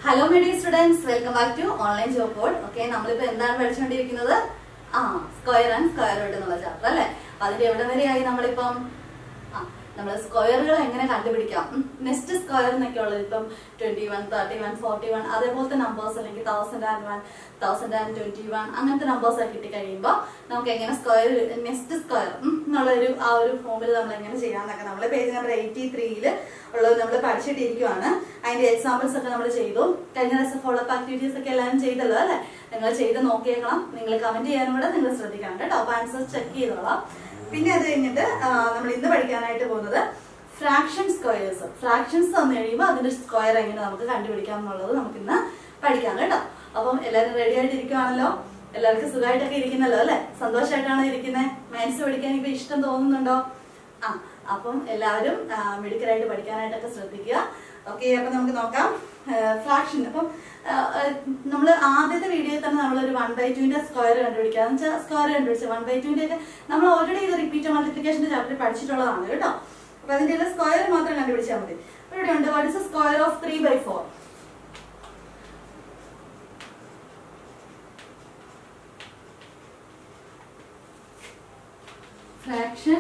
Hello media students welcome back to online job board okay നമ്മളിപ്പോ എന്താണ് പഠിച്ചുകൊണ്ടിരിക്കുന്നത് ആ സ്ക്വയർ ആൻഡ് സ്ക്വയർ റൂട്ട് എന്നുള്ള ചാപ്റ്റർ അല്ലെ അപ്പൊ അതിന്റെ എവിടെ വരെയായി നമ്മളിപ്പം ആ നമ്മൾ സ്ക്വയറുകൾ എങ്ങനെ കണ്ടുപിടിക്കാം നെക്സ്റ്റ് സ്ക്വയർ എന്നൊക്കെ ഉള്ളത് ഇപ്പം twenty one thirty one forty one അതേപോലത്തെ നമ്പേഴ്സ് അല്ലെങ്കിൽ thousand and one thousand and twenty one അങ്ങനത്തെ നമ്പേഴ്സ് ഒക്കെ കിട്ടി കഴിയുമ്പോൾ നമുക്ക് എങ്ങനെ സ്ക്വയർ നെക്സ്റ്റ് സ്ക്വയർ എന്നുള്ള ഒരു ആ ഒരു ഫോമിൽ നമ്മൾ എങ്ങനെ ചെയ്യാന്നൊക്കെ നമ്മൾ പേജ് നമ്പർ എയ്റ്റി ത്രീയിൽ ഉള്ളത് നമ്മൾ പഠിച്ചിട്ടിരിക്കുവാണ് അതിന്റെ എക്സാമ്പിൾസ് ഒക്കെ നമ്മൾ ചെയ്തു കഴിഞ്ഞ ദിവസം ഫോളോ അപ്പ് ആക്ടിവിറ്റീസ് ഒക്കെ എല്ലാവരും ചെയ്തല്ലോ അല്ലെ നിങ്ങൾ ചെയ്ത് നോക്കിയേക്കണം നിങ്ങൾ കമന്റ് ചെയ്യാനും കൂടെ നിങ്ങൾ ശ്രദ്ധിക്കണം കേട്ടോ അപ്പൊ ആൻസർ ചെക്ക് ചെയ്തോളാം പിന്നെ അത് കഴിഞ്ഞിട്ട് നമ്മൾ ഇന്ന് പഠിക്കാനായിട്ട് പോകുന്നത് ഫ്രാക്ഷൻ സ്ക്വയേഴ്സ് ഫ്രാക്ഷൻസ് തന്നു കഴിയുമ്പോൾ അതിന്റെ സ്ക്വയർ എങ്ങനെ നമുക്ക് കണ്ടുപിടിക്കാം എന്നുള്ളത് നമുക്ക് ഇന്ന് പഠിക്കാം കേട്ടോ അപ്പം എല്ലാവരും റെഡി ആയിട്ട് ഇരിക്കുവാണല്ലോ എല്ലാവർക്കും സുഖമായിട്ടൊക്കെ ഇരിക്കുന്നല്ലോ അല്ലെ സന്തോഷമായിട്ടാണോ ഇരിക്കുന്നത് മാത്സ് പഠിക്കാൻ ഇപ്പൊ ഇഷ്ടം തോന്നുന്നുണ്ടോ ആ അപ്പം എല്ലാവരും ആ, മിടുക്കരായിട്ട് പഠിക്കാനായിട്ടൊക്കെ ശ്രദ്ധിക്കുക ഓക്കെ അപ്പൊ നമുക്ക് നോക്കാം ഫ്രാക്ഷൻ അപ്പം നമ്മൾ ആദ്യത്തെ വീഡിയോയിൽ തന്നെ നമ്മൾ ഒരു വൺ ബൈ ടുവിന്റെ സ്ക്വയർ കണ്ടുപിടിക്കുക എന്ന് വെച്ചാൽ സ്ക്വയർ കണ്ടുപിടിച്ചത് വൺ ബൈ ടുവിന്റെ ഒക്കെ നമ്മൾ ഓൾറെഡി ഇത് റിപ്പീറ്റ് മൾട്ടിപ്ലിക്കേഷന്റെ ചാപ്റ്റർ പഠിച്ചിട്ടുള്ളതാണ് കേട്ടോ അപ്പൊ അതിന്റെ സ്ക്വയർ മാത്രം കണ്ടുപിടിച്ചാൽ മതി അപ്പൊ ഇവിടെ ഉണ്ട് what is square of three by four fraction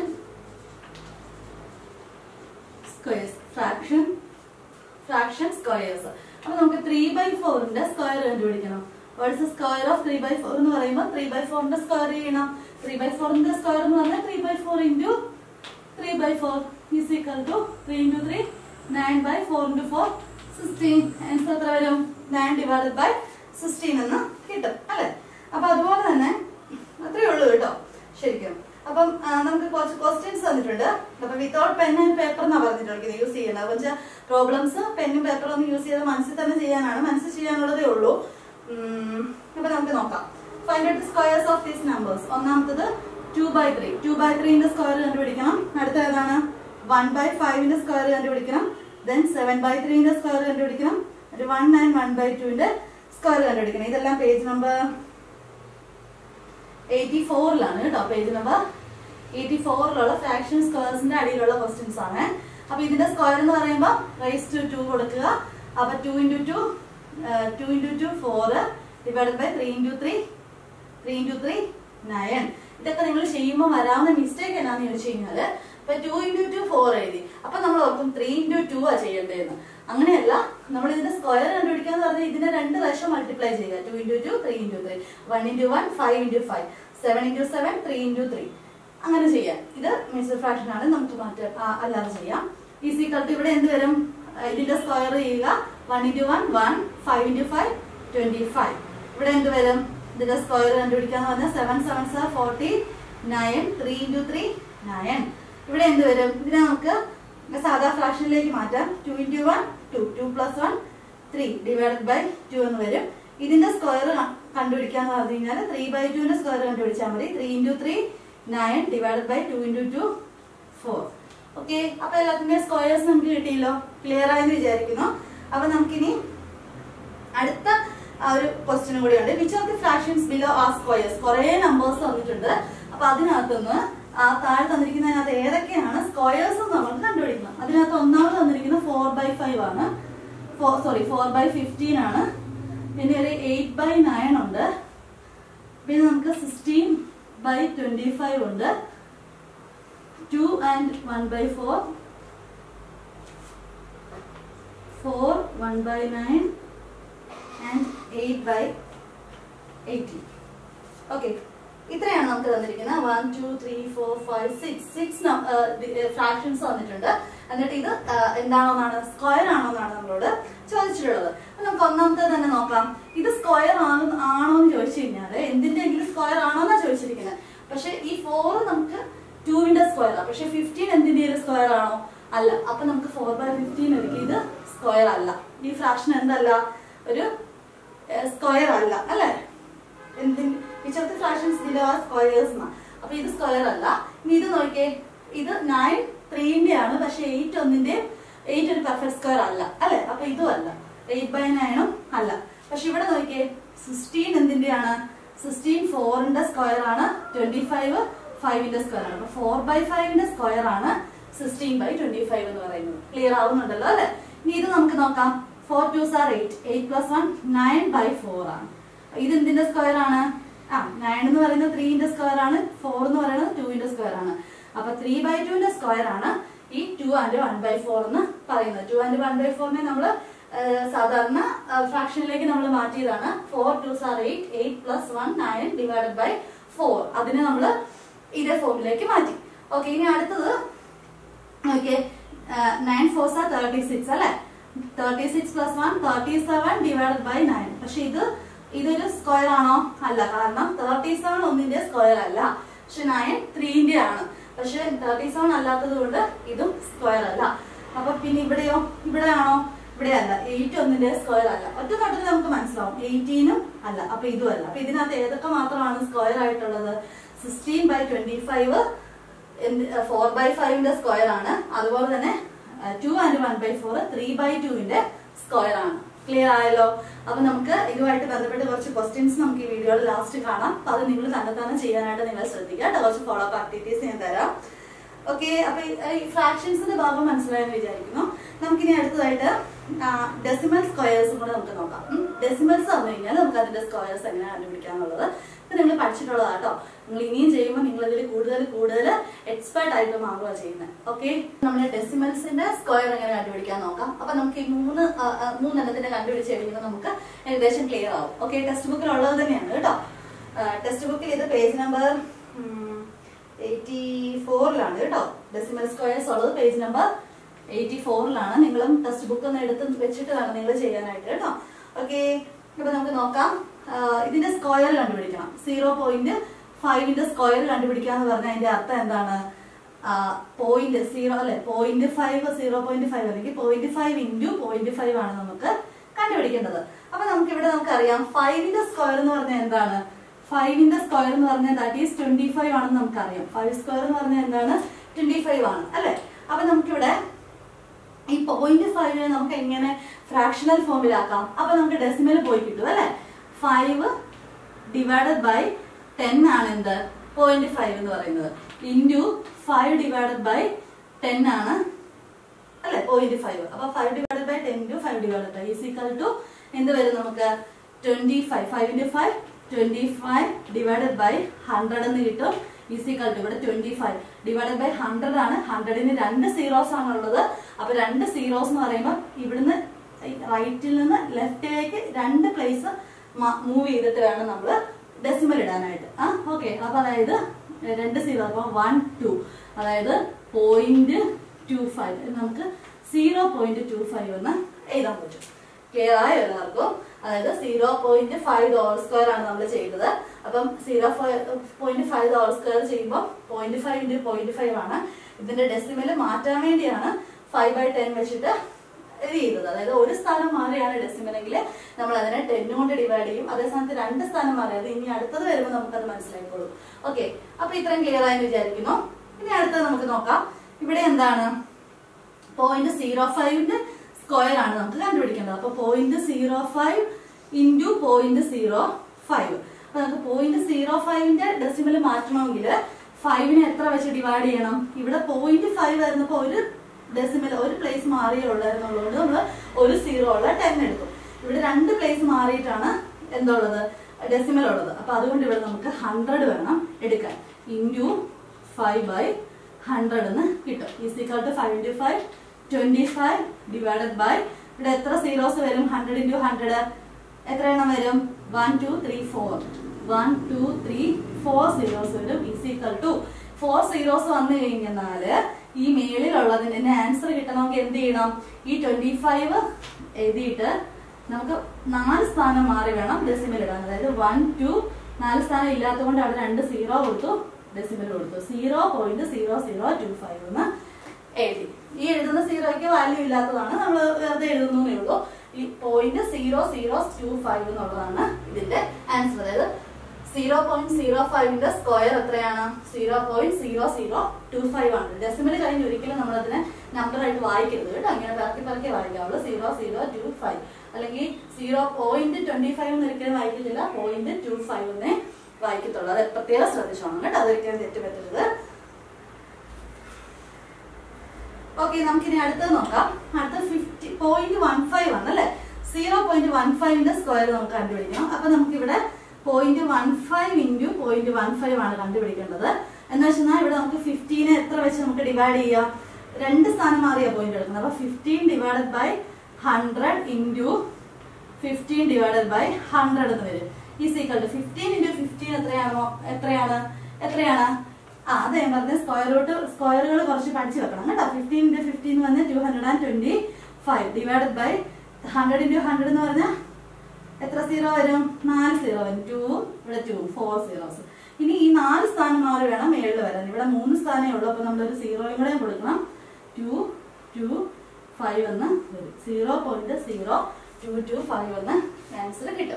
squares fraction fraction squares അപ്പൊ നമുക്ക് ത്രീ ബൈ ഫോറിന്റെ സ്ക്വയർ കണ്ടുപിടിക്കണം what's square of three by four എന്ന് പറയുമ്പോൾ ത്രീ ബൈ ഫോറിന്റെ സ്ക്വയർ ചെയ്യണം ത്രീ ബൈ ഫോറിന്റെ സ്ക്വയർ എന്ന് പറഞ്ഞാൽ three by four into three by four is equal to three into three nine by four into four sixteen answer എത്ര വരും nine divided by sixteen എന്ന് കിട്ടും അല്ലെ അപ്പൊ അതുപോലെ തന്നെ അത്രേ ഉള്ളൂ കേട്ടോ ശരിക്കും അപ്പം ആ, നമുക്ക് കുറച്ച് ക്വസ്റ്റ്യൻസ് തന്നിട്ടുണ്ട് അപ്പൊ വിത്തൗട്ട് പെൻ ആൻഡ് പേപ്പർ എന്നാ പറഞ്ഞിട്ടുള്ളത് ഇത് യൂസ് ചെയ്യേണ്ടത് അപ്പൊ വെച്ചാൽ പ്രോബ്ലംസ് പെന്നും പേപ്പറും ഒന്നും യൂസ് ചെയ്ത് മനസ്സിൽ തന്നെ ചെയ്യാനാണ് മനസ്സിൽ ചെയ്യാനുള്ളതേ ഉള്ളൂ ഉം, അപ്പൊ നമുക്ക് നോക്കാം find out squares of these numbers ഒന്നാമത്തത് two by three two by ത്രീന്റെ സ്ക്വയർ കണ്ടുപിടിക്കണം അടുത്ത ഏതാണ് വൺ ബൈ ഫൈവിന്റെ സ്ക്വയർ കണ്ടുപിടിക്കണം ദെൻ സെവൻ ബൈ ത്രീന്റെ സ്ക്വയർ കണ്ടുപിടിക്കണം ഒരു വൺ ആൻഡ് വൺ ബൈ ടുവിന്റെ സ്ക്വയർ കണ്ടുപിടിക്കണം ഇതെല്ലാം പേജ് നമ്പർ എയ്റ്റി ഫോറിലാണ് കേട്ടോ പേജ് നമ്പർ എയ്റ്റി ഫോറിലുള്ള ഫ്രാക്ഷൻ സ്ക്വയർസിന്റെ അടിയിലുള്ള ക്വസ്റ്റ്യൻസ് ആണ് അപ്പൊ ഇതിന്റെ സ്ക്വയർ എന്ന് പറയുമ്പോൾ റൈസ് ടു ടു കൊടുക്കുക അപ്പൊ two into two two into two four divide by three into three three into three nine ഇതൊക്കെ നിങ്ങൾ ചെയ്യുമ്പോൾ വരാവുന്ന മിസ്റ്റേക്ക് എന്നാന്ന് ചോദിച്ചു കഴിഞ്ഞാല് ഇപ്പൊ ടു ഇൻറ്റു ടു ഫോർ എഴുതി അപ്പൊ നമ്മൾ ഓർക്കും ത്രീ ഇൻറ്റു ടു ആ ചെയ്യേണ്ടതെന്ന് അങ്ങനെയല്ല നമ്മൾ ഇതിന്റെ സ്ക്വയർ കണ്ടുപിടിക്കാന്ന് പറഞ്ഞാൽ ഇതിനെ രണ്ട് പ്രാവശ്യം മൾട്ടിപ്ലൈ ചെയ്യുക two into two three into three one into one five into five seven into seven three into three അങ്ങനെ ചെയ്യാം ഇത് മിസ്റ്റർ ഫ്രാക്ഷൻ ആണ് നമുക്ക് മാറ്റം ആ, അല്ലാതെ ചെയ്യാം ഈസി കട്ട് ഇവിടെ എന്ത് വരും ആ, ഇതിന്റെ സ്ക്വയർ ചെയ്യുക one into one one five into five twenty five ഇവിടെ എന്ത് വരും ഇതിന്റെ സ്ക്വയർ കണ്ടുപിടിക്കാന്ന് പറഞ്ഞാൽ seven seven are forty nine three into three nine ഇവിടെ എന്ത് വരും ഇതിനെ നമുക്ക് സാധാ ഫ്രാക്ഷനിലേക്ക് മാറ്റാം two into one two two plus one three divided by two എന്ന് വരും ഇതിന്റെ സ്ക്വയർ കണ്ടുപിടിക്കാന്ന് പറഞ്ഞു കഴിഞ്ഞാൽ ത്രീ ബൈ ടുവിന്റെ സ്ക്വയർ കണ്ടുപിടിച്ചാൽ മതി three into three nine divided by two into two four okay അപ്പൊ എല്ലാത്തിന്റെ സ്ക്വയേഴ്സ് നമുക്ക് കിട്ടിയല്ലോ ക്ലിയർ ആയെന്ന് വിചാരിക്കുന്നു അപ്പൊ നമുക്കിനി അടുത്ത ആ ഒരു ക്വസ്റ്റ്യനും കൂടി ഉണ്ട് which of the fractions below are squares കുറെ നമ്പേഴ്സ് തന്നിട്ടുണ്ട് അപ്പൊ അതിനകത്തുനിന്ന് ആ താഴെ തന്നിരിക്കുന്നതിനകത്ത് ഏതൊക്കെയാണ് സ്ക്വയേഴ്സ് എന്ന് നമുക്ക് കണ്ടുപിടിക്കണം അതിനകത്ത് ഒന്നാമത് തന്നിരിക്കുന്നത് ഫോർ ബൈ ഫൈവ് ആണ് four sorry four by fifteen ആണ് പിന്നെ ഒരു എയ്റ്റ് ബൈ നയൻ ഉണ്ട് പിന്നെ നമുക്ക് സിക്സ്റ്റീൻ ബൈ ട്വന്റി ഫൈവ് ഉണ്ട് two and one by four four one by nine and eight by eighty okay ഇത്രയാണ് നമുക്ക് തന്നിരിക്കുന്നത് one two three four five six six fractions വന്നിട്ടുണ്ട് എന്നിട്ട് ഇത് ആ, എന്താണോന്നാണ് സ്ക്വയർ ആണോന്നാണ് നമ്മളോട് ചോദിച്ചിട്ടുള്ളത് അപ്പൊ നമുക്ക് ഒന്നാമത്തെ തന്നെ നോക്കാം ഇത് സ്ക്വയർ ആണോ ആണോ എന്ന് ചോദിച്ചു കഴിഞ്ഞാല് എന്തിന്റെങ്കിലും സ്ക്വയർ ആണോന്നാ ചോദിച്ചിരിക്കുന്നത് പക്ഷെ ഈ ഫോർ നമുക്ക് ടുവിന്റെ സ്ക്വയർ ആണ് പക്ഷെ ഫിഫ്റ്റീൻ എന്തിന്റെയും സ്ക്വയർ ആണോ അല്ല അപ്പൊ നമുക്ക് ഫോർ ബൈ ഫിഫ്റ്റീൻ ഒരിക്കലും ഇത് സ്ക്വയർ അല്ല ഈ ഫ്രാക്ഷൻ എന്തല്ല ഒരു സ്ക്വയർ അല്ല അല്ലെ which of the fractions below are squares എന്നാ അപ്പൊ ഇത് സ്ക്വയർ അല്ല ഇനി ഇത് നോക്കിയേ ഇത് നയൻ ത്രീന്റെ ആണ് പക്ഷെ എയ്റ്റ് ഒന്നിന്റെ എയ്റ്റ് ഒരു പെർഫെക്റ്റ് സ്ക്വയർ അല്ല അല്ലെ അപ്പൊ ഇതും അല്ല എയ്റ്റ് ബൈ നയനും അല്ല പക്ഷെ ഇവിടെ നോക്കിയേ സിക്സ്റ്റീൻ എന്തിന്റെയാണ് സിക്സ്റ്റീൻ ഫോറിന്റെ സ്ക്വയർ ആണ് ട്വന്റി ഫൈവ് ഫൈവിന്റെ സ്ക്വയർ ആണ് അപ്പൊ ഫോർ ബൈ ഫൈവിന്റെ സ്ക്വയർ ആണ് സിക്സ്റ്റീൻ ബൈ ട്വന്റി ഫൈവ് എന്ന് പറയുന്നത് ക്ലിയർ ആവുന്നുണ്ടല്ലോ അല്ലെ ഇനി ഇത് നമുക്ക് നോക്കാം four two are eight eight plus one nine by four ആണ് ഇത് എന്തിന്റെ സ്ക്വയർ ആണ് ആ നയൻ എന്ന് പറയുന്നത് ത്രീന്റെ സ്ക്വയർ ആണ് ഫോർ എന്ന് പറയുന്നത് ടുവിന്റെ സ്ക്വയർ ആണ് അപ്പൊ ത്രീ ബൈ ടുവിന്റെ സ്ക്വയർ ആണ് ഈ two and one by four എന്ന് പറയുന്നത് ടു ആൻഡ് വൺ ബൈ ഫോറിനെ നമ്മൾ സാധാരണ ഫ്രാക്ഷനിലേക്ക് നമ്മൾ മാറ്റിയതാണ് four two are eight eight plus one nine divided by four അതിനെ നമ്മൾ ഇതേ ഫോമിലേക്ക് മാറ്റി ഓക്കെ ഇനി അടുത്തത് okay nine four are thirty six അല്ലെ thirty six plus one thirty seven divided by nine പക്ഷെ ഇത് ഇതൊരു സ്ക്വയർ ആണോ അല്ല കാരണം തേർട്ടി സെവൻ ഒന്നിന്റെ സ്ക്വയർ അല്ല പക്ഷെ നയൻ ത്രീന്റെ ആണ് പക്ഷെ തേർട്ടി സെവൻ അല്ലാത്തത് കൊണ്ട് ഇതും സ്ക്വയർ അല്ല അപ്പൊ പിന്നെ ഇവിടെയോ ഇവിടെ ആണോ ഇവിടെ അല്ല എയ്റ്റ് ഒന്നിന്റെ സ്ക്വയർ അല്ല ഒറ്റ നോട്ടത്തിൽ നമുക്ക് മനസ്സിലാവും എയ്റ്റീനും അല്ല അപ്പൊ ഇതും അല്ല അപ്പൊ ഇതിനകത്ത് ഏതൊക്കെ മാത്രമാണ് സ്ക്വയർ ആയിട്ടുള്ളത് sixteen by twenty five four by ഫൈവിന്റെ സ്ക്വയർ ആണ് അതുപോലെ തന്നെ two and one by four three by ടുവിന്റെ സ്ക്വയർ ആണ് ക്ലിയർ ആയല്ലോ അപ്പൊ നമുക്ക് ഇതുമായിട്ട് ബന്ധപ്പെട്ട് കുറച്ച് ക്വസ്റ്റ്യൻസ് നമുക്ക് ഈ വീഡിയോയിൽ ലാസ്റ്റ് കാണാം അപ്പൊ അത് നിങ്ങൾ തന്നെ തന്നെ ചെയ്യാനായിട്ട് നിങ്ങൾ ശ്രദ്ധിക്കുക കേട്ടോ കുറച്ച് ഫോളോ അപ്പ് ആക്ടിവിറ്റീസ് ഞാൻ തരാം ഓക്കെ അപ്പൊ ഈ ഫ്രാക്ഷൻസിന്റെ ഭാഗം മനസ്സിലായെന്ന് വിചാരിക്കുന്നു നമുക്കിനി അടുത്തതായിട്ട് ഡെസിമൽ സ്ക്വയേഴ്സും കൂടെ നമുക്ക് നോക്കാം ഡെസിമൽസ് വന്നു കഴിഞ്ഞാൽ നമുക്ക് അതിന്റെ സ്ക്വയേഴ്സ് എങ്ങനെ കണ്ടുപിടിക്കാന്നുള്ളത് ഇപ്പൊ നിങ്ങൾ പഠിച്ചിട്ടുള്ളതാ കേട്ടോ നിങ്ങൾ ഇനിയും ചെയ്യുമ്പോൾ നിങ്ങൾ ഇതിൽ കൂടുതൽ കൂടുതൽ എക്സ്പേർട്ട് ആയിട്ട് മാറുക ചെയ്യുന്നത് ഓക്കെ നമ്മുടെ ഡെസിമൽസിന്റെ സ്ക്വയർ എങ്ങനെ കണ്ടുപിടിക്കാൻ നോക്കാം അപ്പൊ നമുക്ക് ഈ മൂന്ന് ആ, ആ, മൂന്നെണ്ണത്തിന്റെ കണ്ടുപിടിച്ച് കഴിയുമ്പോൾ നമുക്ക് ഏകദേശം ക്ലിയർ ആവും ഓക്കെ ടെക്സ്റ്റ് ബുക്കിൽ ഉള്ളത് തന്നെയാണ് കേട്ടോ ടെക്സ്റ്റ് ബുക്കിൽ ഇത് പേജ് നമ്പർ എയ്റ്റി ഫോറിലാണ് കേട്ടോ ഡെസിമൽ സ്ക്വയേഴ്സ് ഉള്ളത് പേജ് നമ്പർ എയ്റ്റി ഫോറിലാണ് നിങ്ങളും ടെക്സ്റ്റ് ബുക്ക് ഒന്ന് എടുത്ത് വെച്ചിട്ട് വേണം നിങ്ങൾ ചെയ്യാനായിട്ട് കേട്ടോ ഓക്കെ അപ്പൊ നമുക്ക് നോക്കാം ആ, ഇതിന്റെ സ്ക്വയർ കണ്ടുപിടിക്കണം സീറോ പോയിന്റ് ഫൈവിന്റെ സ്ക്വയർ കണ്ടുപിടിക്കുക എന്ന് പറഞ്ഞാൽ അതിന്റെ അർത്ഥം എന്താണ് പോയിന്റ് സീറോ അല്ലെ point five zero point five അല്ലെങ്കിൽ point five into point five ആണ് നമുക്ക് കണ്ടുപിടിക്കേണ്ടത് അപ്പൊ നമുക്ക് ഇവിടെ നമുക്കറിയാം ഫൈവിന്റെ സ്ക്വയർ എന്ന് പറഞ്ഞാൽ എന്താണ് ഫൈവിന്റെ സ്ക്വയർ എന്ന് പറഞ്ഞാൽ ദാറ്റ് ഈസ് ട്വന്റി ഫൈവ് ആണെന്ന് നമുക്കറിയാം ഫൈവ് സ്ക്വയർ എന്ന് പറഞ്ഞാൽ എന്താണ് ട്വന്റി ഫൈവ് ആണ് അല്ലെ അപ്പൊ നമുക്കിവിടെ ഈ പോയിന്റ് ഫൈവിനെ നമുക്ക് എങ്ങനെ ഫ്രാക്ഷണൽ ഫോമിലാക്കാം അപ്പൊ നമുക്ക് ഡെസിമൽ പോയി കിട്ടും അല്ലെ ഫൈവ് ഡിവൈഡഡ് ബൈ ടെൻ ആണ് എന്ത് പോയിന്റ് ഫൈവ് എന്ന് പറയുന്നത് into five divided by ten ആണ് അല്ലെ പോയിന്റ് ഫൈവ് അപ്പൊ five divided by ten two five divided by is equal to എന്ത് വരും നമുക്ക് twenty five five into five twenty five divided by hundred എന്ന് കിട്ടും ഈസ് ഈക്വൽ ടു ഇവിടെ twenty five divided by hundred ആണ് ഹൺഡ്രഡിന് രണ്ട് സീറോസ് ആണ് ഉള്ളത് അപ്പൊ രണ്ട് സീറോസ് എന്ന് പറയുമ്പോൾ ഇവിടുന്ന് റൈറ്റിൽ നിന്ന് ലെഫ്റ്റിലേക്ക് രണ്ട് പ്ലേസ് മൂവ് ചെയ്തിട്ട് വേണം നമ്മൾ ഡെസിമൽ ഇടാനായിട്ട് ആ ഓക്കെ അപ്പൊ അതായത് രണ്ട് സീറോ അപ്പൊ വൺ ടു അതായത് പോയിന്റ് ടു ഫൈവ് നമുക്ക് സീറോ പോയിന്റ് ടു ഫൈവ് എന്ന് എഴുതാൻ പറ്റും ക്ലിയർ ആയോ എല്ലാവർക്കും അതായത് zero point five dollar square ആണ് നമ്മൾ ചെയ്തത് അപ്പം zero point five dollar square ചെയ്യുമ്പോൾ point five into point five ആണ് ഇതിന്റെ ഡെസിമൽ മാറ്റാൻ വേണ്ടിയാണ് ഫൈവ് ബൈ ടെൻ വെച്ചിട്ട് ഇത് ചെയ്തത് അതായത് ഒരു സ്ഥാനം മാറിയാണ് ഡെസിമൽ എങ്കിൽ നമ്മൾ അതിനെ ടെൻ കൊണ്ട് ഡിവൈഡ് ചെയ്യും അതേ സ്ഥാനത്ത് രണ്ട് സ്ഥാനം മാറിയത് ഇനി അടുത്തത് വരുമ്പോൾ നമുക്കത് മനസ്സിലായിക്കോളും ഓക്കെ അപ്പൊ ഇത്രയും ക്ലിയർ ആയെന്ന് വിചാരിക്കുന്നു ഇനി അടുത്തത് നമുക്ക് നോക്കാം ഇവിടെ എന്താണ് പോയിന്റ് സീറോ ഫൈവിന്റെ സ്ക്വയർ ആണ് നമുക്ക് കണ്ടുപിടിക്കേണ്ടത് അപ്പൊ point zero five into point zero five അപ്പൊ നമുക്ക് പോയിന്റ് സീറോ ഫൈവിന്റെ ഡെസിമൽ മാറ്റണമെങ്കിൽ ഫൈവിനെ എത്ര വെച്ച് ഡിവൈഡ് ചെയ്യണം ഇവിടെ പോയിന്റ് ഫൈവ് ആയിരുന്നപ്പോ ഒരു ഡെസിമൽ ഒരു പ്ലേസ് മാറിയേ ഉള്ളായിരുന്നുള്ളതുകൊണ്ട് നമ്മൾ ഒരു സീറോ ഉള്ള ടെൻ എടുക്കും ഇവിടെ രണ്ട് പ്ലേസ് മാറിയിട്ടാണ് എന്തുള്ളത് ഡെസിമൽ ഉള്ളത് അപ്പൊ അതുകൊണ്ട് ഇവിടെ നമുക്ക് ഹൺഡ്രഡ് വേണം എടുക്കാൻ ഇൻറ്റു ഫൈവ് ബൈ ഹൺഡ്രഡ് എന്ന് കിട്ടും is equal two five into five twenty five divided by ഇവിടെ എത്ര സീറോസ് വരും ഹൺഡ്രഡ് ഇൻറ്റു ഹൺഡ്രഡ് എത്ര എണ്ണം വരും one two three four one two three four zeros വരും ഈസിക്കൽ ടു ഫോർ സീറോസ് വന്നു കഴിഞ്ഞാല് ഈ മേളിലുള്ളതിന്റെ ആൻസർ കിട്ടണമെങ്കിൽ എന്ത് ചെയ്യണം ഈ ട്വന്റി ഫൈവ് എഴുതിയിട്ട് നമുക്ക് നാല് സ്ഥാനം മാറി വേണം ഡെസിമൽ ഇടാൻ അതായത് വൺ ടു നാല് സ്ഥാനം ഇല്ലാത്തത് കൊണ്ട് അവിടെ രണ്ട് സീറോ കൊടുത്തു ഡെസിമൽ കൊടുത്തു zero point zero zero two five എന്ന് എഴുതി ഈ എഴുതുന്ന സീറോയ്ക്ക് വാല്യൂ ഇല്ലാത്തതാണ് നമ്മൾ അത് എഴുതുന്നേ ഉള്ളൂ ഈ point zero zero two five എന്നുള്ളതാണ് ഇതിന്റെ ആൻസർ അതായത് സീറോ പോയിന്റ് സീറോ ഫൈവിന്റെ സ്ക്വയർ എത്രയാണ് zero point zero zero two five ആണ് ഡെസിമൽ കഴിഞ്ഞ് ഒരിക്കലും നമ്മൾ അതിനെ നമ്പർ ആയിട്ട് വായിക്കരുത് കേട്ടോ അങ്ങനെ പറക്കി പറക്കി വായിക്കാവുള്ളൂ സീറോ സീറോ ടു ഫൈവ് അല്ലെങ്കിൽ സീറോ പോയിന്റ് ട്വന്റി ഫൈവ് എന്ന് ഒരിക്കലും വായിക്കത്തില്ല പോയിന്റ് ടു ഫൈവ് എന്നേ വായിക്കത്തുള്ളൂ അത് പ്രത്യേകം ശ്രദ്ധിച്ചോണം കേട്ടോ അതൊരിക്കലും തെറ്റുപറ്റരുത് ഓക്കെ നമുക്കിനി അടുത്തത് നോക്കാം അടുത്ത ഫിഫ്റ്റി പോയിന്റ് വൺ ഫൈവ് ആണ് അല്ലെ സീറോ പോയിന്റ് വൺ ഫൈവിന്റെ സ്ക്വയർ നമുക്ക് കണ്ടുപിടിക്കണം അപ്പൊ നമുക്ക് ഇവിടെ point one five into point one five ആണ് കണ്ടുപിടിക്കേണ്ടത് എന്ന് വെച്ചാൽ ഇവിടെ നമുക്ക് ഫിഫ്റ്റീനെ എത്ര വെച്ച് നമുക്ക് ഡിവൈഡ് ചെയ്യാം രണ്ട് സ്ഥാനം മാറിയ പോയിന്റ് എടുക്കുന്നത് അപ്പൊ fifteen divided by hundred into fifteen divided by hundred എന്ന് വരും is equal to fifteen into fifteen എത്രയാണോ എത്രയാണ് എത്രയാണ് ആ അതെ ഞാൻ പറഞ്ഞ സ്ക്വയർ റൂട്ട് സ്ക്വയറുകൾ കുറച്ച് പഠിച്ചു വെക്കണം കേട്ടോ ഫിഫ്റ്റീൻ ഇൻറ്റു ഫിഫ്റ്റീൻ വന്ന് two hundred and twenty five divided by hundred into hundred എന്ന് പറഞ്ഞാൽ എത്ര സീറോ വരും നാല് സീറോ വരും ടു ഇവിടെ ടു ഫോർ സീറോസ് ഇനി ഈ നാല് സ്ഥാനം മാറി വേണം മേളിൽ വരാൻ ഇവിടെ മൂന്ന് സ്ഥാനമേ ഉള്ളൂ അപ്പൊ നമ്മളൊരു സീറോയും കൂടെ കൊടുക്കണം ടു ടു ഫൈവ് എന്ന് വരും zero point zero two two five എന്ന് ആൻസർ കിട്ടും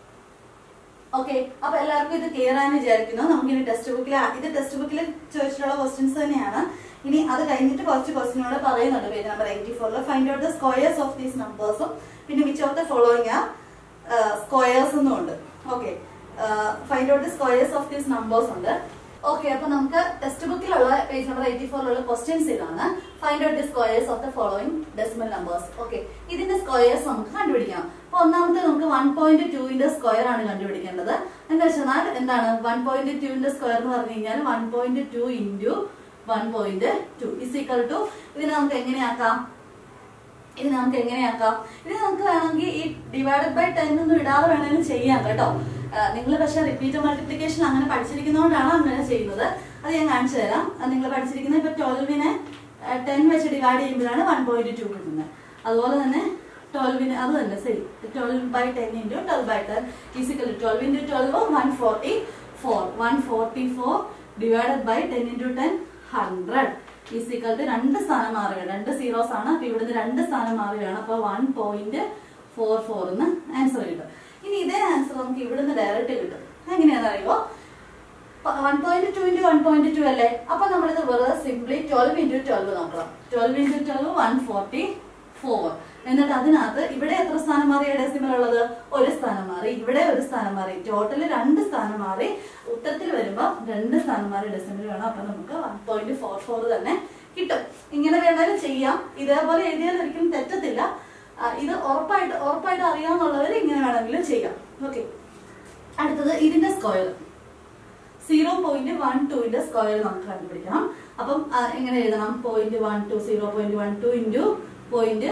ഓക്കെ അപ്പൊ എല്ലാവർക്കും ഇത് ക്ലിയർ ആണെന്ന് വിചാരിക്കുന്നു നമുക്ക് ഇനി ടെക്സ്റ്റ് ബുക്കിൽ ഇത് ടെക്സ്റ്റ് ബുക്കിൽ ചോദിച്ചിട്ടുള്ള ക്വസ്റ്റ്യൻസ് തന്നെയാണ് ഇനി അത് കഴിഞ്ഞിട്ട് കുറച്ച് ക്വസ്റ്റ്യനോട് പറയുന്നുണ്ട് പേജ് നമ്പർ എയ്റ്റി ഫോറിൽ find out the squares of these നമ്പേഴ്സും പിന്നെ which of the following are squares എന്നും ഉണ്ട് okay find out the squares of these numbers ഉണ്ട് ഓക്കെ അപ്പൊ നമുക്ക് ടെക്സ്റ്റ് ബുക്കിലുള്ള പേജ് നമ്പർ എയ്റ്റി ഫോറിലുള്ള ക്വസ്റ്റ്യൻസ് ഇതാണ് find out the squares of the following decimal numbers okay ഇതിന്റെ സ്ക്വയേഴ്സ് നമുക്ക് കണ്ടുപിടിക്കാം അപ്പൊ ഒന്നാമത്തെ നമുക്ക് വൺ പോയിന്റ് ടുവിന്റെ സ്ക്വയർ ആണ് കണ്ടുപിടിക്കേണ്ടത് എന്താ വെച്ചാൽ എന്താണ് വൺ പോയിന്റ് ടുവിന്റെ സ്ക്വയർ എന്ന് പറഞ്ഞു കഴിഞ്ഞാൽ one point two into one point two is equal to ഇതിനെ നമുക്ക് എങ്ങനെയാക്കാം ഇത് നമുക്ക് എങ്ങനെയാക്കാം ഇത് നമുക്ക് വേണമെങ്കിൽ ഈ ഡിവൈഡഡ് ബൈ ടെൻ ഒന്നും ഇടാതെ വേണമെങ്കിലും ചെയ്യാം കേട്ടോ നിങ്ങൾ പക്ഷെ റിപ്പീറ്റ് മൾട്ടിപ്ലിക്കേഷൻ അങ്ങനെ പഠിച്ചിരിക്കുന്നതുകൊണ്ടാണ് അങ്ങനെ ചെയ്യുന്നത് അത് ഞാൻ കാണിച്ചു തരാം നിങ്ങൾ പഠിച്ചിരിക്കുന്നത് ഇപ്പൊ ട്വൽവിനെ ടെൻ വെച്ച് ഡിവൈഡ് ചെയ്യുമ്പോഴാണ് വൺ പോയിന്റ് ടു കിട്ടുന്നത് അതുപോലെ തന്നെ ട്വൽവിന് അത് തന്നെ ശരി twelve by ten into twelve by ten is equal twelve into twelve one forty four one forty four divided by ten into ten hundred is equal to രണ്ട് സ്ഥാനം മാറി വേണം രണ്ട് സീറോസ് ആണ് അപ്പൊ ഇവിടുന്ന് രണ്ട് സ്ഥാനം മാറി വേണം അപ്പൊ വൺ പോയിന്റ് ഫോർ ഫോർ എന്ന് ആൻസർ കിട്ടും ഇനി ഇതേ ആൻസർ നമുക്ക് ഇവിടുന്ന് ഡയറക്റ്റ് കിട്ടും എങ്ങനെയാണെന്ന് അറിയുമോ one point two into one point two അല്ലേ അപ്പൊ നമ്മളിത് വെറുതെ സിംപ്ലി ട്വൽവ് ഇൻറ്റു ട്വൽവ് നോക്കണം twelve into twelve one forty four എന്നിട്ട് അതിനകത്ത് ഇവിടെ എത്ര സ്ഥാനം മാറി ഡെസിമൽ ഉള്ളത് ഒരു സ്ഥാനം മാറി ഇവിടെ ഒരു സ്ഥാനം മാറി ടോട്ടൽ രണ്ട് സ്ഥാനം മാറി ഉത്തരത്തിൽ വരുമ്പോൾ രണ്ട് സ്ഥാനം മാറി ഡെസിമൽ വേണം അപ്പൊ നമുക്ക് വൺ പോയിന്റ് ഫോർ ഫോർ തന്നെ കിട്ടും ഇങ്ങനെ വേണമെങ്കിലും ചെയ്യാം ഇതേപോലെ എഴുതിയാൽ ഒരിക്കലും തെറ്റത്തില്ല ആ, ഇത് ഉറപ്പായിട്ട് ഉറപ്പായിട്ട് അറിയാവുന്നവർ ഇങ്ങനെ വേണമെങ്കിലും ചെയ്യാം ഓക്കെ അടുത്തത് ഇതിന്റെ സ്ക്വയർ സീറോ പോയിന്റ് വൺ ടുവിന്റെ സ്ക്വയർ നമുക്ക് കണ്ടുപിടിക്കണം അപ്പം ആ, എങ്ങനെ എഴുതണം point one two zero point one two into point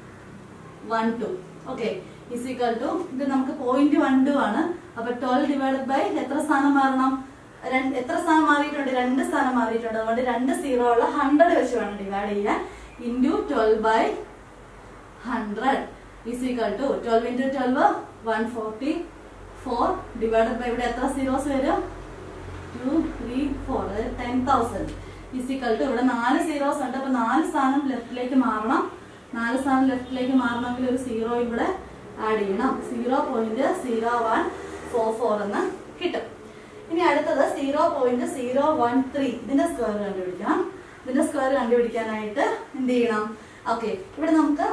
one two okay is equal to ഇത് നമുക്ക് പോയിന്റ് വൺ ടു ആണ് അപ്പൊ ട്വൽവ് ഡിവൈഡഡ് ബൈ എത്ര സ്ഥാനം മാറണം രണ്ട് എത്ര സ്ഥാനം മാറിയിട്ടുണ്ട് രണ്ട് സ്ഥാനം മാറിയിട്ടുണ്ട് അതുകൊണ്ട് രണ്ട് സീറോ ഉള്ള ഹൺഡ്രഡ് വെച്ച് വേണം ഡിവൈഡ് ചെയ്യാൻ into twelve by hundred is equal to twelve into twelve one forty four divided by ഇവിടെ എത്ര സീറോസ് വരും ടു ത്രീ ഫോർ അതായത് ടെൻ തൗസൻഡ് ഈസിക്കൽ ടു ഇവിടെ നാല് സീറോസ് ഉണ്ട് അപ്പൊ നാല് സ്ഥാനം ലെഫ്റ്റിലേക്ക് മാറണം നാല് സ്ഥാനം ലെഫ്റ്റിലേക്ക് മാറണമെങ്കിൽ ഒരു സീറോ ഇവിടെ ആഡ് ചെയ്യണം zero point zero one four four എന്ന് കിട്ടും ഇനി അടുത്തത് zero point zero one three ഇതിന്റെ സ്ക്വയർ കണ്ടുപിടിക്കണം ഇതിന്റെ സ്ക്വയർ കണ്ടുപിടിക്കാനായിട്ട് എന്ത് ചെയ്യണം ഓക്കെ ഇവിടെ നമുക്ക്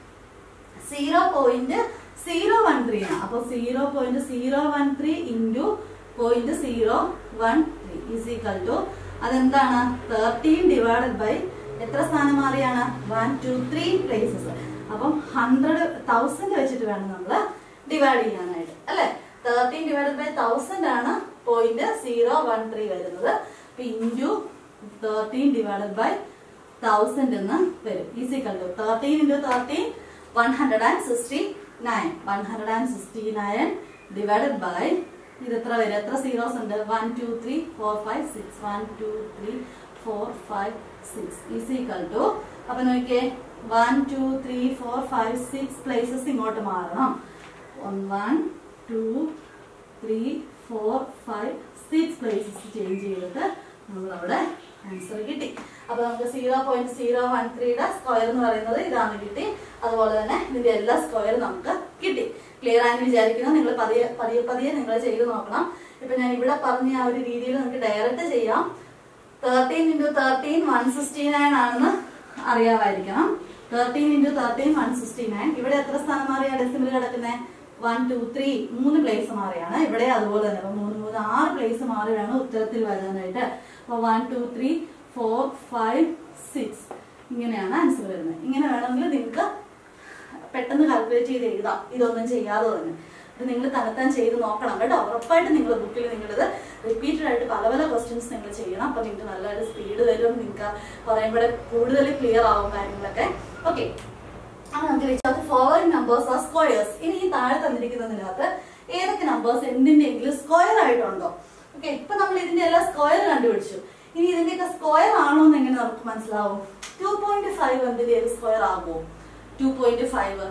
zero point zero one three ആണ് അപ്പൊ zero point zero one three into point zero one three is equal to അതെന്താണ് തേർട്ടീൻ ഡിവൈഡഡ് ബൈ എത്ര സ്ഥാനം മാറിയാണ് വൺ ടു ത്രീ പ്ലേസസ് അപ്പം ഹൺഡ്രഡ് തൗസൻഡ് വെച്ചിട്ട് വേണം നമ്മൾ ഡിവൈഡ് ചെയ്യാനായിട്ട് അല്ലെ തേർട്ടീൻ ഡിവൈഡഡ് ബൈ തൗസൻഡ് ആണ് പോയിന്റ് സീറോ വൺ ത്രീ വരുന്നത് അപ്പൊ into thirteen divided by thousand എന്ന് വരും ഈസി കണ്ടു thirteen into thirteen one hundred and sixty nine one hundred and sixty nine divided by ഇത് എത്ര വരും എത്ര സീറോസ് ഉണ്ട് one two three four five six one two three four five six is equal to അപ്പൊ നോക്കിയേ one two three four five six places ഇങ്ങോട്ട് മാറണം one two three four five six places change ചെയ്തിട്ട് നമ്മൾ അവിടെ answer കിട്ടി അപ്പൊ നമുക്ക് സീറോ പോയിന്റ് സീറോ വൺ ത്രീയുടെ സ്ക്വയർ എന്ന് പറയുന്നത് ഇതാണ് കിട്ടി അതുപോലെ തന്നെ ഇതിന്റെ എല്ലാ സ്ക്വയർ നമുക്ക് കിട്ടി ക്ലിയർ ആയെന്ന് വിചാരിക്കുന്നു നിങ്ങൾ പതിയെ പതിയെ പതിയെ നിങ്ങൾ ചെയ്ത് നോക്കണം ഇപ്പൊ ഞാൻ ഇവിടെ പറഞ്ഞ ആ ഒരു രീതിയിൽ നിങ്ങൾക്ക് ഡയറക്റ്റ് ചെയ്യാം thirteen into thirteen one sixty nine ആണെന്ന് അറിയാമായിരിക്കണം thirteen into thirteen one sixty nine ഇവിടെ എത്ര സ്ഥാനം മാറിയാ ഡെസിമിൽ കിടക്കുന്നത് വൺ ടു ത്രീ മൂന്ന് പ്ലേസ് മാറിയാണ് ഇവിടെ അതുപോലെ തന്നെ അപ്പൊ മൂന്ന് മൂന്ന് ആറ് പ്ലേസ് മാറി വേണം ഉത്തരത്തിൽ വരാനായിട്ട് അപ്പൊ one two three four five six ഇങ്ങനെയാണ് ആൻസർ വരുന്നത് ഇങ്ങനെ വേണമെങ്കിൽ നിങ്ങൾക്ക് പെട്ടെന്ന് കാൽക്കുലേറ്റ് ചെയ്ത് എഴുതാം ഇതൊന്നും ചെയ്യാതെ തന്നെ ഇത് നിങ്ങൾ തന്നെത്താൻ ചെയ്ത് നോക്കണം കേട്ടോ ഉറപ്പായിട്ട് നിങ്ങൾ ബുക്കിൽ നിങ്ങളിത് റിപ്പീറ്റഡ് ആയിട്ട് പല പല ക്വസ്റ്റ്യൻസ് നിങ്ങൾ ചെയ്യണം അപ്പൊ നിങ്ങൾക്ക് നല്ലൊരു സ്പീഡ് വരും നിങ്ങൾക്ക് പറയുമ്പോഴേ കൂടുതൽ ക്ലിയർ ആവും കാര്യങ്ങളൊക്കെ ഓക്കെ അപ്പൊ നമുക്ക് വെച്ചാൽ ഫോളോയിങ് നമ്പേഴ്സ് ആർ സ്ക്വയേഴ്സ് ഇനി ഈ താഴെ തന്നിരിക്കുന്നതിനകത്ത് ഏതൊക്കെ നമ്പേഴ്സ് എന്തിന്റെങ്കിലും സ്ക്വയർ ആയിട്ടുണ്ടോ ഓക്കെ ഇപ്പൊ നമ്മൾ ഇതിന്റെ എല്ലാം സ്ക്വയർ കണ്ടുപിടിച്ചു ഇനി ഇതിന്റെയൊക്കെ സ്ക്വയർ ആണോ എന്ന് എങ്ങനെ നമുക്ക് മനസ്സിലാവും ടു പോയിന്റ് ഫൈവ് എന്തിന്റെ സ്ക്വയർ ആകുമോ two point five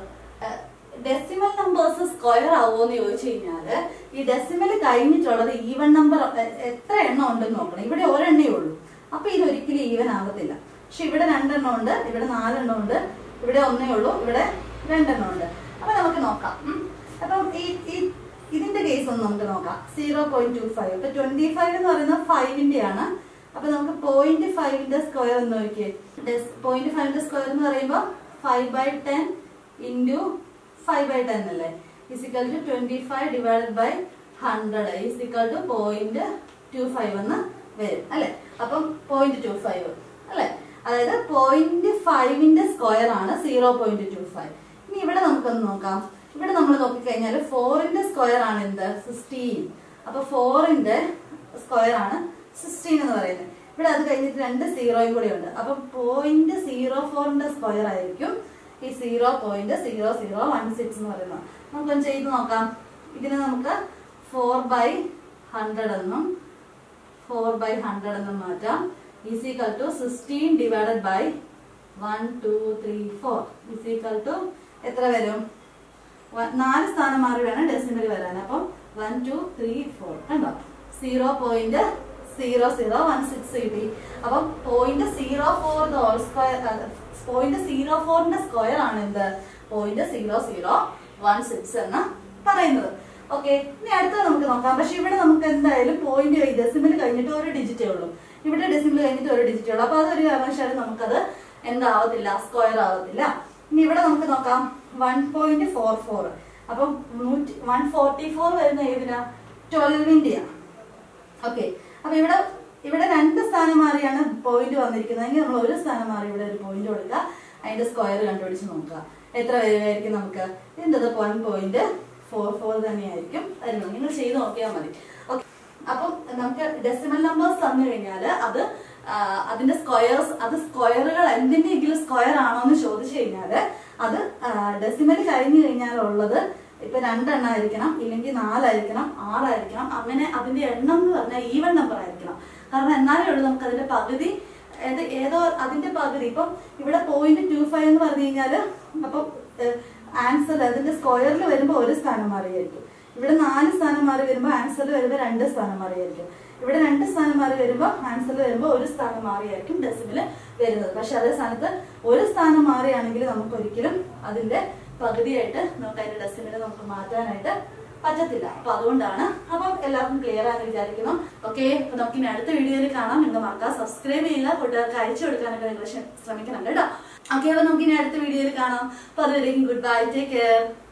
decimal numbers square ആവുമോ എന്ന് ചോദിച്ചു കഴിഞ്ഞാല് ഈ ഡെസിമൽ കഴിഞ്ഞിട്ടുള്ളത് ഈവൻ നമ്പർ എത്ര എണ്ണം ഉണ്ടെന്ന് നോക്കണം ഇവിടെ ഒരെണ്ണേ ഉള്ളൂ അപ്പൊ ഇത് ഒരിക്കലും ഈവൻ ആകത്തില്ല പക്ഷെ ഇവിടെ രണ്ടെണ്ണം ഉണ്ട് ഇവിടെ നാലെണ്ണം ഉണ്ട് ഇവിടെ ഒന്നേ ഉള്ളൂ ഇവിടെ രണ്ടെണ്ണം ഉണ്ട് അപ്പൊ നമുക്ക് നോക്കാം ഉം. അപ്പം ഈ ഈ ഇതിന്റെ കേസ് ഒന്ന് നമുക്ക് നോക്കാം സീറോ പോയിന്റ് ടു ഫൈവ് ഇപ്പൊ ട്വന്റി ഫൈവ് എന്ന് പറയുന്നത് ഫൈവിന്റെ ആണ് അപ്പൊ നമുക്ക് പോയിന്റ് ഫൈവിന്റെ സ്ക്വയർ എന്ന് നോക്കിയേ പോയിന്റ് ഫൈവിന്റെ സ്ക്വയർ എന്ന് പറയുമ്പോൾ five by ten into five by ten അല്ലേ is equal to twenty five divided by hundred is equal to point two five എന്ന് വരും അല്ലെ അപ്പം പോയിന്റ് ടു ഫൈവ് അല്ലെ അതായത് പോയിന്റ് ഫൈവിന്റെ സ്ക്വയർ ആണ് സീറോ പോയിന്റ് ടു ഫൈവ് ഇനി ഇവിടെ നമുക്കൊന്ന് നോക്കാം ഇവിടെ നമ്മൾ നോക്കിക്കഴിഞ്ഞാൽ ഫോറിന്റെ സ്ക്വയർ ആണ് എന്ത് സിക്സ്റ്റീൻ അപ്പൊ ഫോറിന്റെ സ്ക്വയർ ആണ് സിക്സ്റ്റീൻ എന്ന് പറയുന്നത് ഇവിടെ അത് കഴിഞ്ഞിട്ട് രണ്ട് സീറോയും കൂടി ഉണ്ട് അപ്പൊ പോയിന്റ് സീറോ ഫോറിന്റെ സ്ക്വയർ ആയിരിക്കും ഈ zero point zero zero one six എന്ന് പറയുന്നത് നമുക്കൊന്ന് ചെയ്ത് നോക്കാം ഇതിനെ നമുക്ക് ഫോർ ബൈ ഹൺഡ്രഡ് എന്നും ഫോർ ബൈ ഹൺഡ്രഡ് എന്നും മാറ്റാം is equal to sixteen divided by one two three four is equal to എത്ര വരും വ- നാല് സ്ഥാനം മാറി വേണം ഡെസിമൽ വരാൻ അപ്പം വൺ ടു ത്രീ ഫോർ കണ്ടോ zero point zero zero one six കിട്ടി അപ്പം point zero four whole square point zero ഫോറിന്റെ സ്ക്വയർ ആണ് എന്ത് point zero zero one six എന്ന് പറയുന്നത് ഓക്കെ ഇനി അടുത്തത് നമുക്ക് നോക്കാം പക്ഷെ ഇവിടെ നമുക്ക് എന്തായാലും പോയിന്റ് ഡെസിമൽ കഴിഞ്ഞിട്ട് ഒരു ഡിജിറ്റേ ഉള്ളൂ ഇവിടെ ഡെസിമൽ കഴിഞ്ഞിട്ട് ഒരു ഡിജിറ്റേ ഉള്ളൂ അപ്പൊ അതൊരു കാരണവശാലും നമുക്കത് എന്താവത്തില്ല സ്ക്വയർ ആവത്തില്ല ഇനി ഇവിടെ നമുക്ക് നോക്കാം വൺ പോയിന്റ് ഫോർ ഫോർ അപ്പം നൂറ്റി വൺ ഫോർട്ടി ഫോർ വരുന്ന ഏതിനാ ട്വൽവിന്റെയാ ഓക്കെ അപ്പൊ ഇവിടെ ഇവിടെ രണ്ട് സ്ഥാനം മാറിയാണ് പോയിന്റ് വന്നിരിക്കുന്നത് എങ്കിൽ നമ്മൾ ഒരു സ്ഥാനം മാറി ഇവിടെ ഒരു പോയിന്റ് കൊടുക്കുക അതിന്റെ സ്ക്വയർ കണ്ടുപിടിച്ച് നോക്കുക എത്ര വരുമായിരിക്കും നമുക്ക് ഇതിൻ്റെ വൺ പോയിന്റ് ഫോർ ഫോർ തന്നെയായിരിക്കും വരുന്നത് നിങ്ങൾ ചെയ്ത് നോക്കിയാൽ മതി ഓക്കെ അപ്പം നമുക്ക് ഡെസിമൽ നമ്പേഴ്സ് തന്നു കഴിഞ്ഞാൽ അത് ആ, അതിന്റെ സ്ക്വയേഴ്സ് അത് സ്ക്വയറുകൾ എന്തിന്റെയെങ്കിലും സ്ക്വയർ ആണോ എന്ന് ചോദിച്ചു കഴിഞ്ഞാൽ അത് ഡെസിമൽ കഴിഞ്ഞു കഴിഞ്ഞാൽ ഉള്ളത് ഇപ്പൊ രണ്ടെണ്ണം ആയിരിക്കണം ഇല്ലെങ്കിൽ നാലായിരിക്കണം ആറായിരിക്കണം അങ്ങനെ അതിന്റെ എണ്ണം എന്ന് പറഞ്ഞാൽ ഈവൻ നമ്പർ ആയിരിക്കണം കാരണം എന്നാലേ ഉള്ളൂ നമുക്ക് അതിന്റെ പകുതി ഏത് ഏതോ അതിന്റെ പകുതി ഇപ്പം ഇവിടെ പോയിന്റ് ടു ഫൈവ് എന്ന് പറഞ്ഞു കഴിഞ്ഞാല് അപ്പം ആൻസർ അതിന്റെ സ്ക്വയറിൽ വരുമ്പോൾ ഒരു സ്ഥാനം മാറിയായിരിക്കും ഇവിടെ നാല് സ്ഥാനം മാറി വരുമ്പോൾ ആൻസറിൽ വരുമ്പോൾ രണ്ട് സ്ഥാനം മാറിയായിരിക്കും ഇവിടെ രണ്ട് സ്ഥാനം മാറി വരുമ്പോൾ ആൻസറിൽ വരുമ്പോൾ ഒരു സ്ഥാനം മാറിയായിരിക്കും ഡെസിമില് വരുന്നത് പക്ഷെ അതേ സ്ഥാനത്ത് ഒരു സ്ഥാനം മാറിയാണെങ്കിൽ നമുക്ക് ഒരിക്കലും അതിന്റെ പകുതിയായിട്ട് നമുക്ക് അതിന്റെ ഡെസിമില് നമുക്ക് മാറ്റാനായിട്ട് പറ്റത്തില്ല അപ്പൊ അതുകൊണ്ടാണ് അപ്പം എല്ലാവർക്കും ക്ലിയർ ആണെന്ന് വിചാരിക്കുന്നു ഓക്കെ അപ്പൊ നമുക്ക് ഇനി അടുത്ത വീഡിയോയിൽ കാണാം നിങ്ങൾ മറക്കാം സബ്സ്ക്രൈബ് ചെയ്യുക കൂട്ടുകാർക്ക് അയച്ചു കൊടുക്കാനൊക്കെ നിങ്ങൾ ശ്രമിക്കണം കേട്ടോ ഓക്കെ അപ്പൊ നമുക്ക് ഇനി അടുത്ത വീഡിയോയിൽ കാണാം അപ്പൊ അതുവരെയും ഗുഡ് ബൈ ടേക്ക് കെയർ